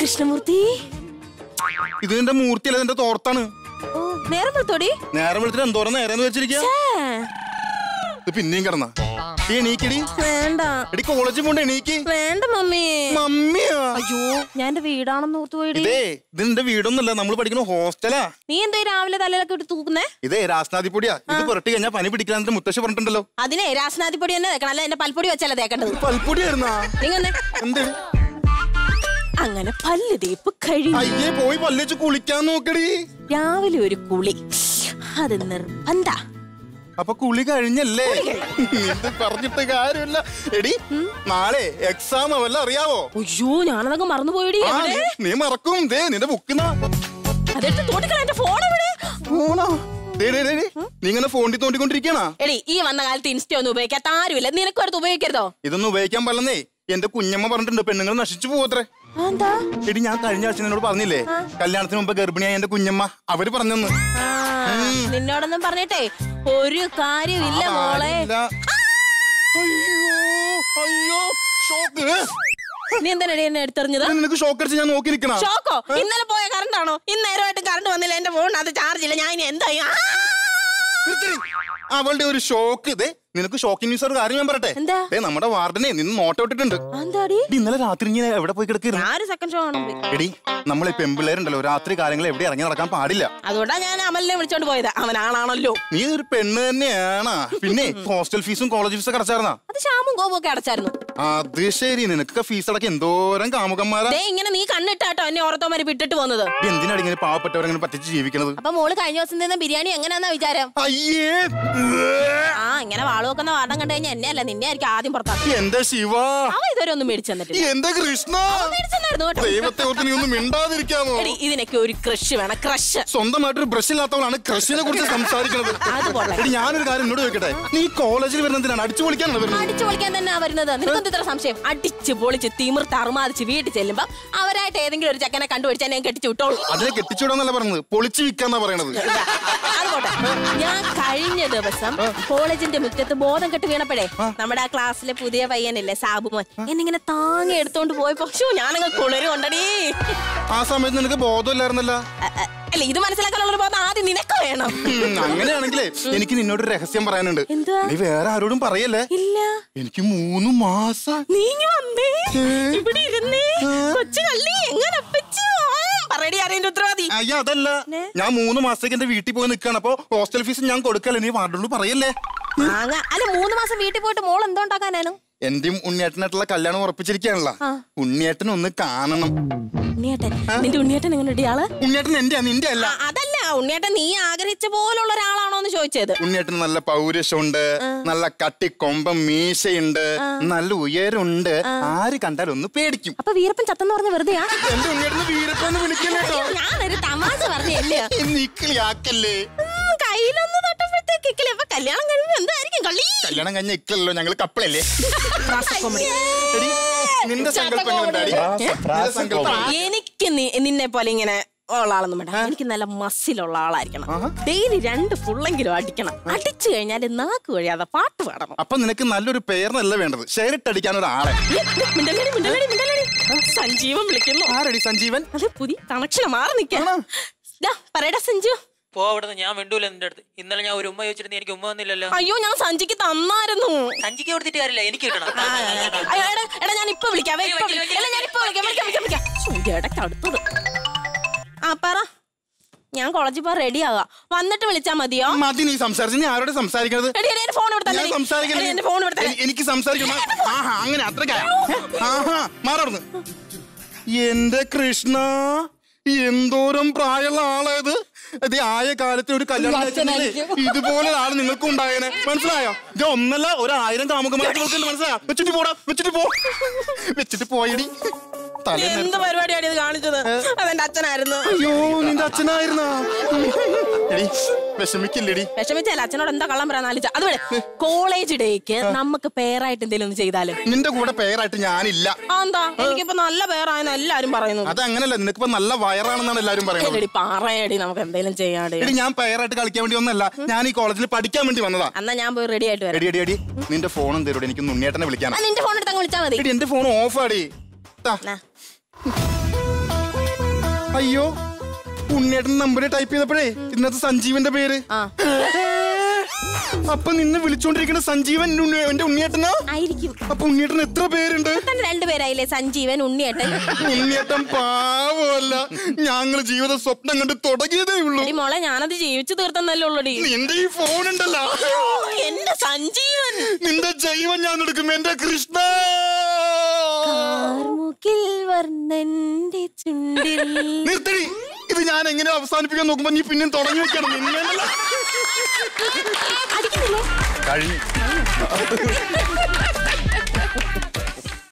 കൃഷ്ണമൂർത്തി ഇത് നിന്റെ മൂർത്തിയല്ല നിന്റെ തോർത്താണ് ഓ നേരം വെളുത്തോടി നേരം വിളിച്ചിട്ട് എന്തോരം നേരം വെച്ചിരിക്കുക ഛേ, ഇത് പിന്നെയും കിടന്ന ഈ എണീക്കടി വേണ്ട എടി കോളേജിൽ പോണ്ട് എണീക്ക് വേണ്ട മമ്മി മമ്മിയാ അയ്യോ ഞാൻ എന്റെ വീടാണെന്ന് ഓർത്തു പോയിടി ഇതേ ഇത് നിന്റെ വീടൊന്നുമല്ല നമ്മൾ പഠിക്കുന്ന ഹോസ്റ്റലാ നീ എന്തോ ഈ രാവിലെ തലയിലൊക്കെ ഇട്ട് തൂക്കുന്നേ ഇതേ രാസ്നാദിപ്പൊടിയാ ഇത് പുരട്ടി കഴിഞ്ഞാൽ പനി പിടിക്കാൻ എന്റെ മുത്തശ്ശി പറഞ്ഞിട്ടുണ്ടല്ലോ അതിനെ രാസനാദിപ്പൊടി തന്നെ തേക്കണം അല്ല എന്റെ പൽപ്പൊടി വെച്ചല്ല തേക്കേണ്ടത് പൽപ്പൊടിയായിരുന്നാ നിങ്ങന്നെ എന്ത് അങ്ങനെ പല്ല് തേപ്പ് കഴിഞ്ഞു അയ്യേ പോയി പല്ലേച്ച് കുളിക്കാൻ നോക്കടി രാവിലെ ഒരു കുളി അത് നിർബന്ധ അപ്പൊ കുളി കഴിഞ്ഞല്ലേ ഇത് പറഞ്ഞിട്ട് കാര്യമില്ല എടി നാളെ എക്സാം വല്ല അറിയാവോ അയ്യോ ഞാനതങ്ങ് മറന്നുപോയിടി ആ, എവിടെ? നീ- നീ മറക്കും ദേ നിന്റെ ബുക്കിനാ അതെടുത്ത് തോട്ടിക്കള എന്റെ ഫോൺ എവിടെ ഫോണാ ദേ, ദേ, ദേ, ദേ. നീ ഇങ്ങനെ ഫോണിൽ തോണ്ടിക്കൊണ്ടിരിക്കണാ എടി ഈ വന്ന കാലത്ത് ഇൻസ്റ്റ ഒന്നും ഉപയോഗിക്കാത്ത ആരുമില്ല നിനക്കും അടുത്ത് ഉപയോഗിക്കരുതോ ഇതൊന്നും ഉപയോഗിക്കാൻ പാടില്ലെന്നേ എന്റെ കുഞ്ഞമ്മ പറഞ്ഞിട്ടുണ്ട് പെണ്ണുങ്ങൾ നശിച്ചു പോവത്രേ എന്താ എടി ഞാൻ കഴിഞ്ഞ ആഴ്ച നിന്നോട് പറഞ്ഞില്ലേ കല്യാണത്തിന് മുമ്പ് ഗർഭിണിയായ എന്റെ കുഞ്ഞമ്മ അവര് പറഞ്ഞെന്ന് ആ, നിന്നോടൊന്നും പറഞ്ഞിട്ടേ ഒരു കാര്യമില്ല ആ, മോളെ ഇല്ല. അയ്യോ അയ്യോ ഷോക്ക് നീ എന്തിനാ എന്നെ എടുത്തെറിഞ്ഞത് നിനക്ക് ഷോക്ക് അടിച്ച് ഞാൻ നോക്കി നിക്കണ ഷോക്കോ ഇന്നലെ പോയ കറണ്ട് ആണോ ഇന്നേരമായിട്ട് കറണ്ട് വന്നില്ല എന്റെ ഫോൺ അത് ചാർജ് ഇല്ല ഞാൻ ഇനി എന്തായി ആ! അവളുടെ ഒരു ഷോക്ക് ഇതേ നിനക്ക് ഷോക്കിംഗ് ന്യൂസ് ഒരു കാര്യം ഞാൻ പറയട്ടെ എന്താ? ദേ നമ്മുടെ വാർഡനെ നിന്ന് നോട്ട് ഇട്ടിട്ടുണ്ട് എന്താടി എടി, ഇന്നലെ രാത്രി ഇങ്ങനെ എവിടെ പോയി കിടക്കുന്നു ഞാൻ ഒരു സെക്കൻഡ് ഷോ കാണാൻ പോയി എടി നമ്മളെ പെമ്പിള്ളേരുണ്ടല്ലോ രാത്രി കാലങ്ങൾ എവിടെ ഇറങ്ങി നടക്കാൻ പാടില്ല അതുകൊണ്ടാ ഞാൻ അമലിനെ വിളിച്ചോണ്ട് പോയത് അവൻ ആണാണല്ലോ നീ ഒരു പെണ്ണ് തന്നെയാണ് പിന്നെ ഹോസ്റ്റൽ ഫീസും കോളേജ് ഫീസും ഒക്കെ അടച്ചായിരുന്നാ അത് ഷാമും കോപും ഒക്കെ അടച്ചായിരുന്നു അത് ശരി നിനക്ക് ഫീസ് അടക്കം എന്തോരം കാമുകന്മാരാ ദേ ഇങ്ങനെ നീ കണ്ണിട്ടാട്ടോ എന്നെ ഓർത്തോമാര് വിട്ടിട്ട് പോകുന്നത് ഇത് എന്തിനാണ് ഇങ്ങനെ പാവപ്പെട്ടവരങ്ങനെ പറ്റിച്ച് ജീവിക്കണത് അപ്പൊ മോള് കഴിഞ്ഞ ദിവസം തിന്ന ബിരിയാണി എങ്ങനെയാന്നാ വിചാരം അയ്യേ ആ ഇങ്ങനെ വാള് വെക്കുന്ന വാർഡം കണ്ടു കഴിഞ്ഞാൽ എന്നെ അല്ല നിന്നെ ആയിരിക്കും ആദ്യം പുറത്താക്കി എന്റെ ശിവ അവ ഇതുവരെ ഒന്നും മേടിച്ചു തന്നിട്ടില്ല എന്റെ കൃഷ്ണ മേടിച്ചെന്നായിരുന്നു കേട്ടോ ദൈവത്തെ ഓർത്ത് നീ ഒന്ന് മിണ്ടാതിരിക്കാമോ എടി ഇതിനൊക്കെ ഒരു ക്രഷ് വേണം ക്രഷ് സ്വന്തമായിട്ടൊരു ബ്രഷ് ഇല്ലാത്തവളാണ് ക്രഷിനെ കുറിച്ച് സംസാരിക്കുന്നത് അത് കൊള്ളാം. എടി ഞാനൊരു കാര്യം എന്നോട് ചോദിക്കട്ടെ നീ കോളേജിൽ വരുന്നതിനാണ് അടിച്ചു പൊളിക്കാനാണ് വരുന്നത് അടിച്ചു പൊളിക്കാൻ തന്നെ വരുന്നത് നിനക്കൊന്നും ഇത്ര സംശയം അടിച്ച് പൊളിച്ച് തിമിർത്ത് അറുമാതിച്ച് വീട്ടിൽ ചെല്ലുമ്പോ അവരായിട്ട് ഏതെങ്കിലും ഒരു ചക്കനെ കണ്ടുപിടിച്ചാൽ ഞാൻ കെട്ടിച്ചു വിട്ടോളൂ അതിനെ കെട്ടിച്ചൂടാന്നല്ല പറഞ്ഞത് പൊളിച്ചു വിൽക്കാന്നാ പറയണത് അതുകൊട്ടെ ഞാൻ കഴിഞ്ഞ ദിവസം കോളേജിന്റെ മുറ്റത്ത് ബോധം കെട്ട് വീണപ്പോഴേ നമ്മുടെ ആ ക്ലാസ്സിലെ പുതിയ പയ്യനില്ലേ സാബുമോൻ എന്നിങ്ങനെ താങ്ങി എടുത്തോണ്ട് പോയപ്പോ ഷോ ഞാനങ്ങ് കുളിര് കൊണ്ടടി ആ സമയത്ത് നിനക്ക് ബോധമില്ലായിരുന്നല്ല അ- അ- അല്ല ഇത് മനസ്സിലാക്കാനുള്ള ഒരു ബോധം ആദ്യം നിനക്ക് വേണം ഉം, അങ്ങനെയാണെങ്കിലേ എനിക്ക് നിന്നോട് ഒരു രഹസ്യം പറയാനുണ്ട് എന്തുവാ? നീ വേറെ ആരോടും പറയല്ലേ ഇല്ല എനിക്ക് മൂന്ന് മാസം നീ ഇങ്ങ് വന്നേ ഇവിടെ ഇരുന്നേ കൊച്ചു കള്ളി എങ്ങനെ ഒപ്പിച്ചു പറയടി അറിയന്റെ ഉത്തരവാദി അയ്യ അതല്ല നെ? ഞാൻ മൂന്ന് മാസത്തേക്ക് എന്റെ വീട്ടിൽ പോയി നിൽക്കാണ് അപ്പൊ ഹോസ്റ്റൽ ഫീസ് ഞാൻ കൊടുക്കല്ലേ നീ വാർഡോട് പറയല്ലേ ആങ്ങ അല്ല മൂന്ന് മാസം വീട്ടിൽ പോയിട്ട് മോൾ എന്തോണ്ടാക്കാനാണ് എന്റെയും ഉണ്ണിയേട്ടനായിട്ടുള്ള കല്യാണം ഉറപ്പിച്ചിരിക്കാണല്ലോ ഉണ്ണിയേട്ടൻ ഒന്ന് കാണണം ഉണ്ണിയേട്ടൻ നിന്റെ ഉണ്ണിയേട്ടൻ എങ്ങനെ ആള് ഉണ്ണിയേട്ടൻ എന്റെയാ നിന്റെ അല്ല ആ, അതല്ല ഉണ്ണിയേട്ടൻ നീ ആഗ്രഹിച്ച പോലുള്ള ഒരാളാണോ എന്ന് ചോദിച്ചത് ഉണ്ണിയേട്ടൻ നല്ല പൗരുഷമുണ്ട് നല്ല കട്ടിക്കൊമ്പം മീശയുണ്ട് നല്ല ഉയരമുണ്ട് ആര് കണ്ടാലും ഒന്ന് പേടിക്കും അപ്പൊ വീരപ്പൻ ചത്തെന്ന് പറഞ്ഞ വെറുതെയാ എന്റെ ഉണ്ണിയേട്ടന് വീരപ്പെന്ന് വിളിക്കല്ലേട്ടോ ഞാനൊരു തമാശ പറഞ്ഞല്ലേ നിക്കിളിയാക്കല്ലേ കയ്യിലൊന്ന് തൊട്ടപ്പോഴത്തേക്ക് ഇക്കിളി. അപ്പൊ കല്യാണം കഴിയുമ്പോ എന്തായിരിക്കും കളി കല്യാണം കഴിഞ്ഞ ഇക്കലല്ലോ ഞങ്ങള് കപ്പിളല്ലേ എടി, നിന്റെ സങ്കല്പം എങ്ങനെയുണ്ടാടി? നിന്റെ സങ്കല്പം എനിക്ക് നി- നിന്നെ പോലെ ഇങ്ങനെ ഉള്ള ആളൊന്നും വേണ്ട എനിക്ക് നല്ല മസിലുള്ള ആളായിരിക്കണം ഡെയിലി രണ്ട് ഫുള്ളെങ്കിലും അടിക്കണം അടിച്ചു കഴിഞ്ഞാൽ നാക്ക് വഴിയാതെ പാട്ട് പാടണം അപ്പൊ നിനക്ക് നല്ലൊരു പേരിനല്ല വേണ്ടത് ഷെയറിട്ട് അടിക്കാൻ ഒരാളെ മിണ്ടലടി, മിണ്ടലടി, മിണ്ടലടി. സഞ്ജീവൻ വിളിക്കുന്നു ആരടി സഞ്ജീവൻ അത് പുതിയ കണക്ഷൻ മാറി നിൽക്കാം പറയടാ സഞ്ജു പോ അവിടുന്ന് ഞാൻ മിണ്ടൂല നിന്റെ അടുത്ത് ഇന്നലെ ഞാൻ ഒരു ഉമ്മ ചോദിച്ചിരുന്നു എനിക്ക് ഉമ്മ വന്നില്ലല്ലോ അയ്യോ ഞാൻ സഞ്ജിക്ക് തന്നായിരുന്നു സഞ്ചിക്ക് കൊടുത്തിട്ട് കാര്യമില്ല എനിക്ക് കിട്ടണം ആ, അയ്യോ, എടാ, എടാ ഞാൻ ഇപ്പൊ വിളിക്കാം ഇപ്പൊ വെക്ക്, വെക്ക്, വിളിക്കാം ഞാൻ ഇപ്പൊ വിളിക്കാം വിളിക്കാം വിളിക്കാം വിളിക്കാം ശ്ശോ, ഇടയ്ക്ക് അടുത്തത് ആ പറ ഞാൻ കോളേജിൽ പോ റെഡി ആകാം വന്നിട്ട് വിളിച്ചാ മതിയോ മതി നീ സംസാരിച്ചു നീ ആരോടെ സംസാരിക്കണത് എടി എടി, എന്റെ ഫോൺ ഇവിടെ ഞാൻ തന്നെ സംസാരിക്കണത് എന്റെ ഫോൺ ഇവിടെ തന്നെ എ- എനിക്ക് സംസാരിക്കണം ആഹാ അങ്ങനെ അത്രക്കായ ആഹാ മാറർന്ന് എന്റെ കൃഷ്ണ എന്തോരം പ്രായമുള്ള ആളായത് ഇത് ആയ കാലത്ത് ഒരു കല്യാണം കഴിച്ചിട്ടുണ്ടെങ്കിലേ ഇതുപോലെ ആള് നിങ്ങൾക്കും ഉണ്ടായേനെ മനസ്സിലായോ ഇത് ഒന്നല്ല ഒരായിരം കാമുകമായിട്ട് കൊടുക്കുന്നുണ്ട് മനസ്സിലായോ വെച്ചിട്ട് പോടാ വെച്ചിട്ട് പോ വെച്ചിട്ട് പോയടി തല എന്ത് പരിപാടിയാണ് ഇത് കാണിച്ചത് അതെന്റെ അച്ഛനായിരുന്നു അയ്യോ നിന്റെ അച്ഛനായിരുന്നാ എടി വിഷമിക്കില്ലടി വിഷമിച്ചല്ല അച്ഛനോട് എന്താ കള്ളം പറയാൻ ആലോചിച്ച അത് വിട് കോളേജ് ഡേക്ക് നമുക്ക് പേരായിട്ട് എന്തെങ്കിലും ഒന്ന് ചെയ്താലും നിന്റെ കൂടെ പേരായിട്ട് ഞാനില്ല ആ എന്താ എനിക്കിപ്പോ നല്ല പേരായെന്ന് എല്ലാരും പറയുന്നു അത് അങ്ങനല്ല നിനക്കിപ്പോ നല്ല വയറാണെന്നാണ് എല്ലാരും പറയുന്നത് എടി പറയടി നമുക്ക് എന്തെങ്കിലും ചെയ്യാടി എടി ഞാൻ പേരായിട്ട് കളിക്കാൻ വേണ്ടി ഒന്നല്ല ഞാൻ ഈ കോളേജിൽ പഠിക്കാൻ വേണ്ടി വന്നതാ എന്നാ ഞാൻ പോയി റെഡി ആയിട്ട് വരാം എടി എടി എടി നിന്റെ ഫോണും തരൂടെ എനിക്ക് ഉണ്ണിയേട്ടനെ വിളിക്കാനാ ആ, നിന്റെ ഫോൺ എടുത്ത് അങ്ങ് വിളിച്ചാ മതി എടി എന്റെ ഫോൺ ഓഫ് ആടി താ. നാ. അയ്യോ ഉണ്ണിയേട്ടൻ നമ്പർ ടൈപ്പ് ചെയ്തപ്പോഴേ ഇന്നത്തെ സഞ്ജീവന്റെ പേര് ആ അപ്പൊ നിന്നെ വിളിച്ചോണ്ടിരിക്കുന്ന സഞ്ജീവൻ ഉണ്ണി- എന്റെ ഉണ്ണിയേട്ടനാ ആയിരിക്കും അപ്പൊ ഉണ്ണിയേട്ടൻ എത്ര പേരുണ്ട് തന്നെ രണ്ടുപേരായില്ലേ സഞ്ജീവൻ ഉണ്ണിയേട്ടൻ ഉണ്ണിയേട്ടൻ പാവമല്ല ഞങ്ങള് ജീവിത സ്വപ്നം കണ്ട് തുടങ്ങിയതേ ഉള്ളൂ എടി മോളെ ഞാനത് ജീവിച്ചു തീർത്തെന്നല്ലേ ഉള്ളടി നിന്റെ ഈ ഫോൺ ഉണ്ടല്ലോ എന്റെ സഞ്ജീവൻ നിന്റെ ജൈവൻ ഞാൻ എടുക്കും എന്റെ കൃഷ്ണ കാർമുകിൽ വർണ്ണന്റെ ചുണ്ടിൽ നിർത്തടി ഇത് ഞാൻ എങ്ങനെ അവസാനിപ്പിക്കാൻ നോക്കുമ്പോ നീ പിന്നെയും തുടങ്ങി വെക്കണം നിന്നെ അടിക്കുന്നില്ലേ കഴിഞ്ഞു